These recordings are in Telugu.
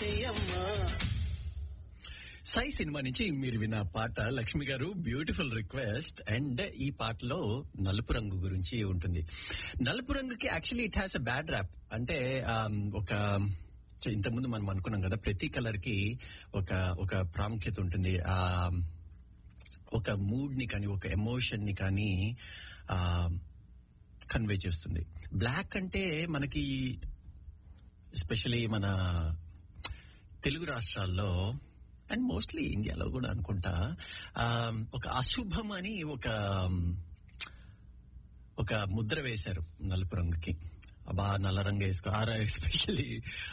చేయమ్మా సై సినిమా నుంచి మీరు విన్న పాట లక్ష్మి గారు బ్యూటిఫుల్ రిక్వెస్ట్ అండ్ ఈ పాటలో నలుపు రంగు గురించి ఉంటుంది నలుపు రంగుకి actually it has a bad rap అంటే um, ఒక చ- ఇంతకుముందు మనం అనుకున్నాం కదా ప్రతి కలర్ కి ఒక ఒక ప్రాముఖ్యత ఉంటుంది ఆ ఒక మూడ్ ని కానీ ఒక ఎమోషన్ ని కానీ కన్వే చేస్తుంది బ్లాక్ అంటే మనకి ఎస్పెషలీ మన తెలుగు రాష్ట్రాల్లో అండ్ మోస్ట్లీ ఇండియాలో కూడా అనుకుంటా ఆ, ఒక అశుభం అని ఒక ఒక ముద్ర వేశారు నలుపు రంగుకి అబ్బా నల్ల రంగు వేసుకో ఎస్పెషలీ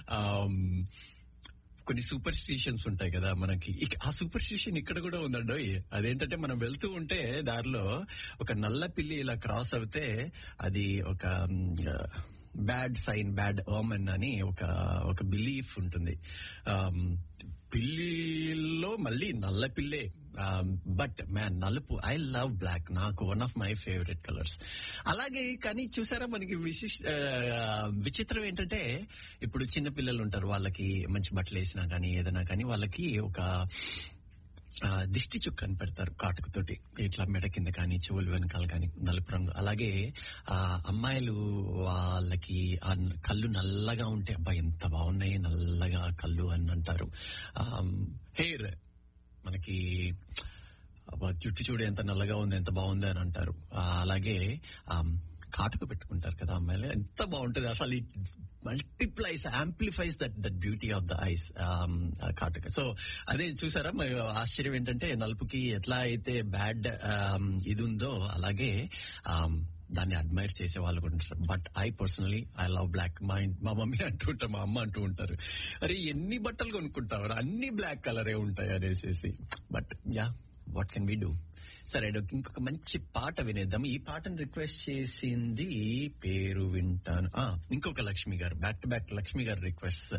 కొన్ని సూపర్ స్టిషన్స్ ఉంటాయి కదా మనకి ఇక- ఆ సూపర్ స్టిషన్ ఇక్కడ కూడా ఉందండి అదేంటంటే మనం వెళ్తూ ఉంటే దారిలో ఒక నల్ల పిల్లి ఇలా క్రాస్ అవుతే అది ఒక బ్యాడ్ సైన్ బ్యాడ్ ఓమన్ అని ఒక ఒక బిలీఫ్ ఉంటుంది ఆమ్, పిల్లిలో మళ్ళీ నల్ల పిల్లే బట్ మ్యాన్ నలుపు ఐ లవ్ బ్లాక్ నాకు one of my favourite colours అలాగే కానీ చూసారా మనకి విశిష్ట ఆ, విచిత్రం ఏంటంటే ఇప్పుడు చిన్న పిల్లలు ఉంటారు వాళ్ళకి మంచి బట్టలు వేసినా కానీ ఏదైనా కానీ వాళ్ళకి ఒక ఆ, దిష్టి చుక్క అని పెడతారు కాటుకతోటి ఇట్లా మెడ కింద కానీ చెవులు వెనకాల కానీ నలుపు రంగు అలాగే ఆ అమ్మాయిలు వాళ్ళకి ఆ న- కళ్ళు నల్లగా ఉంటే అబ్బా ఎంత బాగున్నాయి నల్లగా కళ్ళు అని అంటారు హెయిర్ మనకి అబ్బా, జుట్టు చూడు ఎంత నల్లగా ఉంది ఎంత బాగుంది అని అంటారు ఆ, అలాగే ఆ, కాటుక పెట్టుకుంటారు కదా అమ్మాయిలు ఎంత బాగుంటుంది అసలు multiplies amplifies that that beauty of the eyes కాటుక సో అదే చూసారా మరి ఆశ్చర్యం ఏంటంటే నలుపుకి ఎట్లా అయితే బ్యాడ్ ఇది ఉందో అలాగే um, దాన్ని అడ్మైర్ చేసే వాళ్ళు కూడా ఉంటారు but I personally I love black మా ఇన్- మా మమ్మీ అంటూ ఉంటారు మా అమ్మ అంటూ ఉంటారు అరే ఎన్ని బట్టలు కొనుక్కుంటావు అన్ని బ్లాక్ కలరే ఉంటాయి అనేసి but yeah what can we do సరే ఒక- ఇంకొక మంచి పాట వినేద్దాం ఈ పాటను రిక్వెస్ట్ చేసింది పేరు వింటాను ఆ, ఇంకొక లక్ష్మి గారు బ్యాక్ టు బ్యాక్ లక్ష్మి గారు రిక్వెస్ట్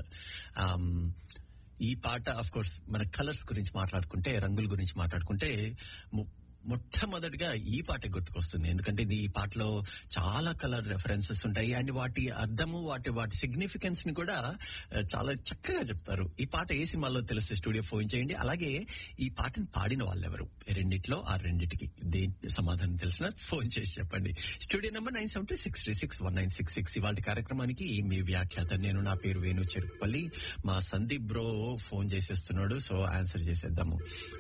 ఈ పాట అఫ్ కోర్స్ మన కలర్స్ గురించి మాట్లాడుకుంటే రంగుల గురించి మాట్లాడుకుంటే ము- మొట్టమొదటిగా ఈ పాట గుర్తుకొస్తుంది ఎందుకంటే ఇది ఈ పాటలో చాలా కలర్ రెఫరెన్సెస్ ఉంటాయి అండ్ వాటి అర్థము వాటి వాటి సిగ్నిఫికెన్స్ ని కూడా ఆ, చాలా చక్కగా చెప్తారు ఈ పాట ఏ సినిమాలో తెలిస్తే స్టూడియో ఫోన్ చేయండి అలాగే ఈ పాటను పాడిన వాళ్ళెవరు రెండిట్లో ఆ రెండిటికి దేని సమాధానం తెలిసిన ఫోన్ చేసి చెప్పండి studio number nine seven two six three six one nine six six ఇవాళ కార్యక్రమానికి మీ వ్యాఖ్యాత నేను నా పేరు వేణు చెరుకుపల్లి మా సందీప్ బ్రో ఫోన్ చేసేస్తున్నాడు సో ఆన్సర్ చేసేద్దాము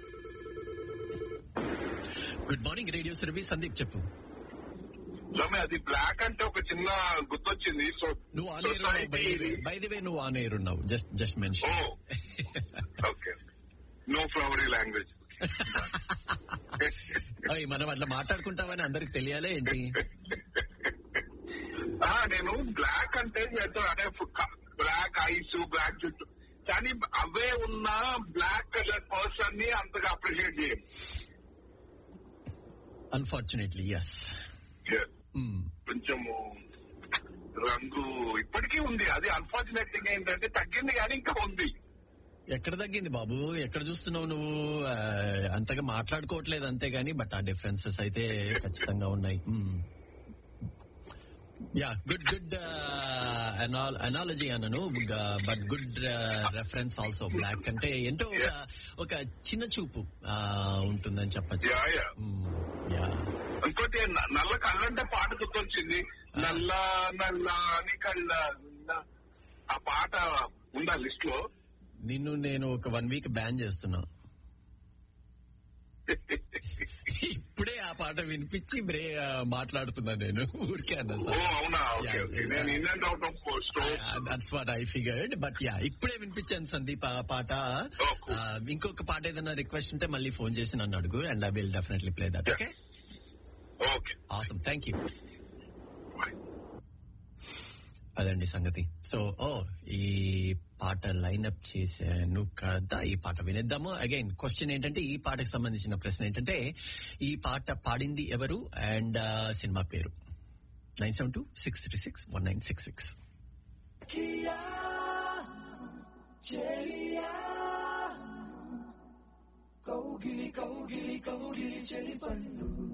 గుడ్ మార్నింగ్ రేడియో సర్వీ సందీప్ చెప్పు స్వామి అది బ్లాక్ అంటే ఒక చిన్న గుర్తొచ్చింది సో నువ్వు ఆన్ ఎయిర్ ఉన్నావు బై ది వే నువ్వు ఆన్ ఎయిర్ ఉన్నావు జస్ట్ జస్ట్ ఓ mention okay no flowery language మనం అట్లా మాట్లాడుకుంటామని అందరికి తెలియాలే ఏంటి నేను బ్లాక్ అంటే ఏదో అదే బ్లాక్ ఐస్ బ్లాక్ జుట్టు కానీ అవే ఉన్న బ్లాక్ కలర్ పర్సన్ ని అంతగా అప్రిషియేట్ చేయం అన్ఫార్చునేట్లీ ఎస్ కొంచెము రంగు ఇప్పటికీ ఉంది అది అన్ఫార్చునేట్ థింగ్ ఏంటంటే తగ్గింది కానీ ఇంకా ఉంది ఎక్కడ తగ్గింది బాబు ఎక్కడ చూస్తున్నావు నువ్వు ఆ, అంతగా మాట్లాడుకోవట్లేదు అంతే గానీ బట్ ఆ డిఫరెన్సెస్ అయితే ఖచ్చితంగా ఉన్నాయి యా గుడ్ గుడ్ అనాలజీ అన్నను but good reference also black అంటే ఏంటో ఒక ఒక చిన్న చూపు ఆ, ఉంటుందని చెప్పచ్చు యా యా యా ఇంకోటి న- నల్ల కళ్ళంటే పాట గుర్తొచ్చింది నల్ల నల్ల అని కళ్ళ నల్ల. ఆ పాట ఉందా లిస్ట్ లో నిన్ను నేను ఒక వన్ వీక్ బ్యాన్ చేస్తున్నా ఇప్పుడే ఆ పాట వినిపించి బ్రే ఆ, మాట్లాడుతున్నా నేను ఊరికే అన్నా ఓ సార్ అవునా ఓకే Yeah, ఓకే yeah. నేను in and out of store that's what I figured but yeah ఇప్పుడే వినిపించాను సందీప్ ఆ పాట Oh, cool. ఆ, ఇంకొక పాట ఏదైనా రిక్వెస్ట్ ఉంటే మళ్ళీ ఫోన్ చేసి నన్ను అడుగు and I will definitely play that Yeah. Okay okay awesome thank you అదండి సంగతి సో ఓ ఈ పాట లైన్అప్ చేశాను కదా ఈ పాట వినేద్దాము అగైన్ క్వశ్చన్ ఏంటంటే ఈ పాటకు సంబంధించిన ప్రశ్న ఏంటంటే ఈ పాట పాడింది ఎవరు అండ్ సినిమా పేరు nine seven two six three six one nine six six కియా చెలియా కౌగిలి కౌగిలి కౌగిలి చెలి పండు